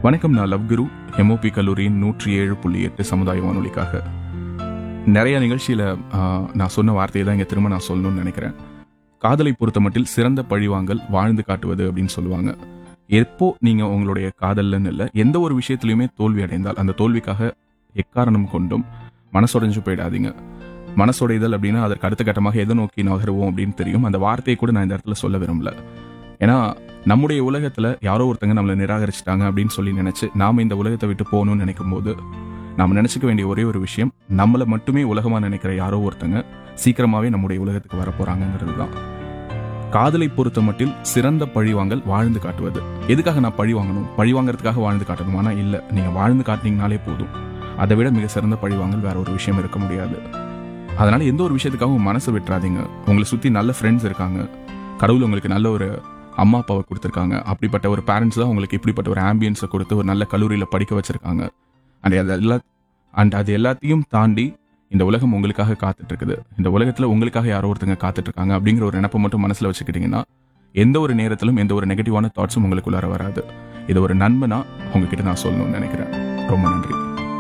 வணக்கம் நான் லவ் குரு எம்ஓபி கல்லூரியின் நூற்றி ஏழு புள்ளி எட்டு சமுதாய வானொலிக்காக நிறைய நிகழ்ச்சியில ஆ, நான் சொன்ன வார்த்தையை தான் இங்க திரும்ப நான் சொல்லணும்னு நினைக்கிறேன் காதலை பொறுத்த மட்டில் சிறந்த பழிவாங்கல் வாழ்ந்து காட்டுவது அப்படின்னு சொல்லுவாங்க எப்போ நீங்க உங்களுடைய காதல்லன்னு இல்லை எந்த ஒரு விஷயத்திலையுமே தோல்வி அடைந்தால் அந்த தோல்விக்காக எக்காரணம் கொண்டும் மனசுடைஞ்சு போயிடாதீங்க மனசுடைதல் அப்படின்னா அதற்கு அடுத்த கட்டமாக எதை நோக்கி நகருவோம் அப்படின்னு தெரியும் அந்த வார்த்தையை கூட நான் இந்த இடத்துல சொல்ல விரும்பல ஏன்னா நம்முடைய உலகத்துல யாரோ ஒருத்தங்க நம்மளை நிராகரிச்சிட்டாங்க அப்படின்னு சொல்லி நினைச்சு நாம இந்த உலகத்தை விட்டு போகணும்னு நினைக்கும் போது நாம நினைச்சுக்க வேண்டிய ஒரே ஒரு விஷயம் நம்மளை மட்டுமே உலகமா நினைக்கிற யாரோ ஒருத்தங்க சீக்கிரமாவே நம்முடைய உலகத்துக்கு வர போறாங்கிறது தான் காதலை பொறுத்த மட்டில் சிறந்த பழிவாங்கல் வாழ்ந்து காட்டுவது எதுக்காக நான் பழி வாங்கணும் பழி வாங்குறதுக்காக வாழ்ந்து காட்டணுமானா இல்ல நீங்க வாழ்ந்து காட்டினீங்கனாலே போதும் அதை விட மிக சிறந்த பழிவாங்கல் வேற ஒரு விஷயம் இருக்க முடியாது அதனால எந்த ஒரு விஷயத்துக்காகவும் மனசை விட்டுறாதீங்க உங்களை சுத்தி நல்ல ஃப்ரெண்ட்ஸ் இருக்காங்க கடவுள் உங்களுக்கு நல்ல ஒரு அம்மா அப்பாவை கொடுத்துருக்காங்க அப்படிப்பட்ட ஒரு பேரண்ட்ஸ் தான் உங்களுக்கு இப்படிப்பட்ட ஒரு ஆம்பியன்ஸை கொடுத்து ஒரு நல்ல கல்லூரியில் படிக்க வச்சிருக்காங்க அண்ட் அது எல்லா அண்ட் அது எல்லாத்தையும் தாண்டி இந்த உலகம் உங்களுக்காக காத்துட்டு இருக்குது இந்த உலகத்துல உங்களுக்காக யாரோ ஒருத்தங்க காத்துட்டு இருக்காங்க அப்படிங்கிற ஒரு நினப்பை மட்டும் மனசுல வச்சுக்கிட்டீங்கன்னா எந்த ஒரு நேரத்திலும் எந்த ஒரு நெகட்டிவான தாட்ஸும் உங்களுக்குள்ளார வராது இது ஒரு நண்பனா உங்ககிட்ட நான் சொல்லணும்னு நினைக்கிறேன் ரொம்ப நன்றி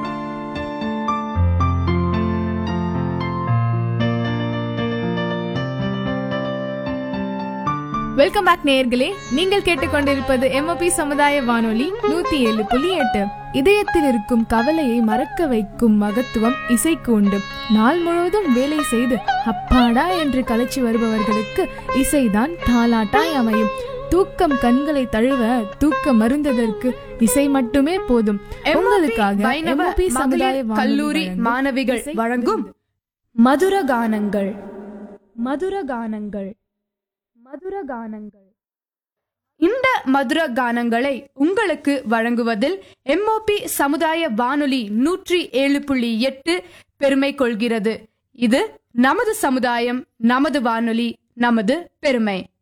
வெல்கம் பேக் நேயர்களே நீங்கள் கேட்டுக்கொண்டிருப்பது எம்ஓபி சமுதாய வானொலி நூத்தி ஏழு புள்ளி எட்டு இதயத்தில் இருக்கும் கவலையை மறக்க வைக்கும் மகத்துவம் இசைக்கு உண்டு நாள் முழுவதும் வேலை செய்து அப்பாடா என்று கலைச்சி வருபவர்களுக்கு இசைதான் தாலாட்டாய் அமையும் தூக்கம் கண்களை தழுவ தூக்க மருந்ததற்கு இசை மட்டுமே போதும் உங்களுக்காக வைணவ MOP சமுதாய மகளிர் வானொலி கல்லூரி வழங்கும் மாணவிகள் இசை வழங்கும் மதுர கானங்கள் மதுர கானங்கள் மதுர கானங்கள் இந்த மதுர கானங்களை உங்களுக்கு வழங்குவதில் எம்ஓபி சமுதாய வானொலி நூற்றி ஏழு புள்ளி எட்டு பெருமை கொள்கிறது இது நமது சமுதாயம் நமது வானொலி நமது பெருமை